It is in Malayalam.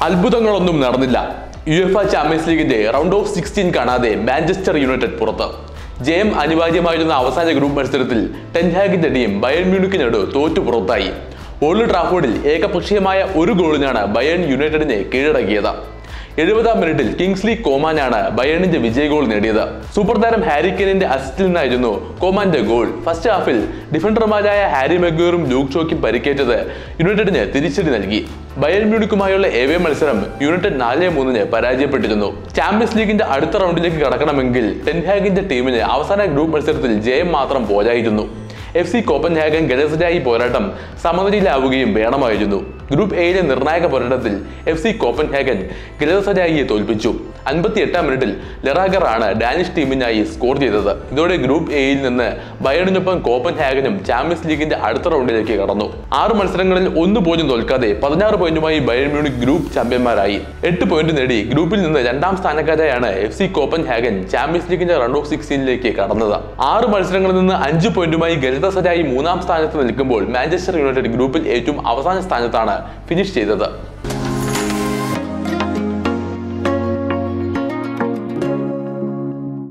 അത്ഭുതങ്ങളൊന്നും നടന്നില്ല യു എഫ് ചാമ്പ്യൻസ് ലീഗിന്റെ റൗണ്ട് ഓഫ് സിക്സ്റ്റീൻ കാണാതെ മാഞ്ചസ്റ്റർ യുണൈറ്റഡ് പുറത്ത് ജയം അനിവാര്യമായിരുന്ന അവസാന ഗ്രൂപ്പ് മത്സരത്തിൽ ടെൻഹാഗിന്റെ ടീം ബയൺ മ്യൂണിക്കിനോട് തോറ്റു പുറത്തായി ഓൾഡ് ട്രാഫോർഡിൽ ഏകപക്ഷീയമായ ഒരു ഗോളിനാണ് ബയൺ യുണൈറ്റഡിനെ കീഴടക്കിയത് എഴുപതാം മിനിറ്റിൽ കിങ്സ്ലി കോമാനാണ് ബയണിന്റെ വിജയ ഗോൾ നേടിയത് സൂപ്പർ താരം ഹാരി കെനിന്റെ അസിസ്റ്റിൽ നിന്നായിരുന്നു കോമാന്റെ ഗോൾ ഫസ്റ്റ് ഹാഫിൽ ഡിഫൻഡർമാരായ ഹാരി മെഗൂറും ലൂക്ക് ഷോയ്ക്കും പരിക്കേറ്റത് യുണൈറ്റഡിന് തിരിച്ചടി നൽകി ബയൺ മ്യൂണിക്കുമായുള്ള എവേ മത്സരം യുണൈറ്റഡ് നാല് മൂന്നിന് പരാജയപ്പെട്ടിരുന്നു ചാമ്പ്യൻസ് ലീഗിന്റെ അടുത്ത റൗണ്ടിലേക്ക് കടക്കണമെങ്കിൽ ടെൻഹാഗിന്റെ ടീമിന് അവസാന ഗ്രൂപ്പ് മത്സരത്തിൽ ജയം മാത്രം പോരായിരുന്നു എഫ് സി കോപ്പൻഹാഗൻ ഗലസരായി പോരാട്ടം സമനിലയിലാവുകയും വേണമായിരുന്നു ഗ്രൂപ്പ് എയിലെ നിർണായക പോരാട്ടത്തിൽ എഫ് സി കോപ്പൻഹാഗൻ ഗലസരായിയെ തോൽപ്പിച്ചു അൻപത്തി എട്ടാം മിനിറ്റിൽ ലെറാഗർ ആണ് ഡാനിഷ് ടീമിനായി സ്കോർ ചെയ്തത് ഇതോടെ ഗ്രൂപ്പ് എയിൽ നിന്ന് ബയണിനൊപ്പം കോപ്പൻഹാഗനും ചാമ്പ്യൻസ് ലീഗിന്റെ അടുത്ത റൗണ്ടിലേക്ക് കടന്നു ആറ് മത്സരങ്ങളിൽ ഒന്ന് പോലും തോൽക്കാതെ പതിനാറ് പോയിന്റുമായി ബയൺ മ്യൂണിക് ഗ്രൂപ്പ് ചാമ്പ്യന്മാരായി എട്ട് പോയിന്റ് നേടി ഗ്രൂപ്പിൽ നിന്ന് രണ്ടാം സ്ഥാനക്കാരായാണ് എഫ് സി കോപ്പൻഹാഗൻ ചാമ്പ്യൻസ് ലീഗിന്റെ റൗണ്ട് ഓഫ് സിക്സ്റ്റീനിലേക്ക് കടന്നത് ആറ് മത്സരങ്ങളിൽ നിന്ന് അഞ്ച് പോയിന്റുമായി ഗലിതസരായി മൂന്നാം സ്ഥാനത്ത് നിൽക്കുമ്പോൾ മാഞ്ചസ്റ്റർ യുണൈറ്റഡ് ഗ്രൂപ്പിൽ ഏറ്റവും അവസാന സ്ഥാനത്താണ് ഫിനിഷ് ചെയ്തത്